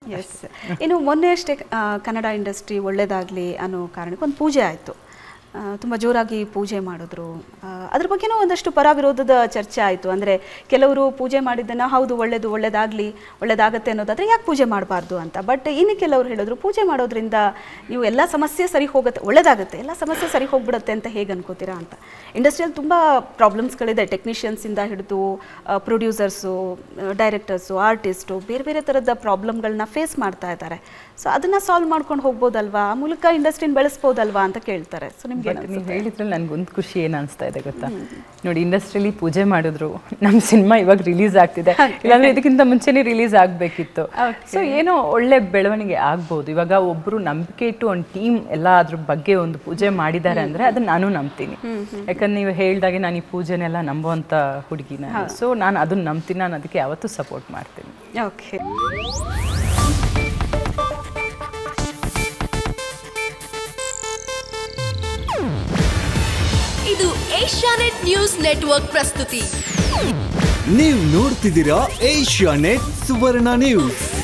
S ಇನ್ನು ಮೊನ್ನೆ ಅಷ್ಟೇ ಆ, ಕನ್ನಡ ಇಂಡಸ್ಟ್ರಿ ಒಳ್ಳೇದಾಗಲಿ ಅನ್ನೋ ಕಾರಣಕ್ಕೆ ಒಂದು ಪೂಜೆ ಆಯಿತು ತುಂಬ ಜೋರಾಗಿ ಪೂಜೆ ಮಾಡಿದ್ರು ಆ, ಅದ್ರ ಬಗ್ಗೆನೂ ಒಂದಷ್ಟು ಪರ ವಿರೋಧದ ಚರ್ಚೆ ಆಯಿತು ಅಂದರೆ ಕೆಲವರು ಪೂಜೆ ಮಾಡಿದ್ದನ್ನು ಹೌದು ಒಳ್ಳೇದು ಒಳ್ಳೇದಾಗಲಿ ಒಳ್ಳೇದಾಗತ್ತೆ ಅನ್ನೋದಾದರೆ ಯಾಕೆ ಪೂಜೆ ಮಾಡಬಾರ್ದು ಅಂತ ಬಟ್ ಇನ್ನು ಕೆಲವರು ಹೇಳಿದ್ರು ಪೂಜೆ ಮಾಡೋದ್ರಿಂದ ನೀವು ಎಲ್ಲ ಸಮಸ್ಯೆ ಸರಿ ಹೋಗುತ್ತೆ ಒಳ್ಳೇದಾಗುತ್ತೆ ಎಲ್ಲ ಸಮಸ್ಯೆ ಸರಿ ಹೋಗ್ಬಿಡುತ್ತೆ ಅಂತ ಹೇಗೆ ಅನ್ಕೋತೀರಾ ಅಂತ ಇಂಡಸ್ಟ್ರಿಯಲ್ಲಿ ತುಂಬ ಪ್ರಾಬ್ಲಮ್ಸ್ಗಳಿದೆ ಟೆಕ್ನಿಷಿಯನ್ಸಿಂದ ಹಿಡಿದು ಪ್ರೊಡ್ಯೂಸರ್ಸು ಡೈರೆಕ್ಟರ್ಸು ಆರ್ಟಿಸ್ಟು ಬೇರೆ ಬೇರೆ ಥರದ ಪ್ರಾಬ್ಲಮ್ಗಳನ್ನ ಫೇಸ್ ಮಾಡ್ತಾ ಇದ್ದಾರೆ ಸೊ ಅದನ್ನು ಸಾಲ್ವ್ ಮಾಡ್ಕೊಂಡು ಹೋಗ್ಬೋದಲ್ವಾ ಆ ಮೂಲಕ ಇಂಡಸ್ಟ್ರಿನ ಬೆಳೆಸ್ಬೋದಲ್ವಾ ಅಂತ ಕೇಳ್ತಾರೆ ಸೊ ನಿಮ್ಗೆ ಬಟ್ ನೀವು ಹೇಳಿದ್ರಲ್ಲಿ ನನ್ಗೊಂದು ಖುಷಿ ಏನು ಅನಿಸ್ತಾ ಇದೆ ಗೊತ್ತಾ ನೋಡಿ ಇಂಡಸ್ಟ್ರಿಲಿ ಪೂಜೆ ಮಾಡಿದ್ರು ನಮ್ಮ ಸಿನಿಮಾ ಇವಾಗ ರಿಲೀಸ್ ಆಗ್ತಿದೆ ಇಲ್ಲಾಂದ್ರೆ ಇದಕ್ಕಿಂತ ಮುಂಚೆನೇ ರಿಲೀಸ್ ಆಗಬೇಕಿತ್ತು ಸೊ ಏನೋ ಒಳ್ಳೆ ಬೆಳವಣಿಗೆ ಆಗ್ಬೋದು ಇವಾಗ ಒಬ್ರು ನಂಬಿಕೆ ಇಟ್ಟು ಒಂದು ಟೀಮ್ ಎಲ್ಲ ಅದ್ರ ಬಗ್ಗೆ ಒಂದು ಪೂಜೆ ಮಾಡಿದ್ದಾರೆ ಅಂದ್ರೆ ಅದನ್ನ ನಾನು ನಂಬ್ತೀನಿ ಯಾಕಂದ್ರೆ ನೀವು ಹೇಳ್ದಾಗೆ ನಾನು ಈ ಪೂಜೆನೆಲ್ಲ ನಂಬುವಂತ ಹುಡುಗಿ ನಾನು ಸೊ ನಾನು ಅದನ್ನ ನಂಬ್ತೀನಿ ನಾನು ಅದಕ್ಕೆ ಯಾವತ್ತೂ ಸಪೋರ್ಟ್ ಮಾಡ್ತೀನಿ ಓಕೆ ಇದು ಏಷ್ಯಾನೆಟ್ ನ್ಯೂಸ್ ನೆಟ್ವರ್ಕ್ ಪ್ರಸ್ತುತಿ ನೀವು ನೋಡ್ತಿದ್ದೀರಾ ಏಷ್ಯಾ ನೆಟ್ ಸುವರ್ಣ ನ್ಯೂಸ್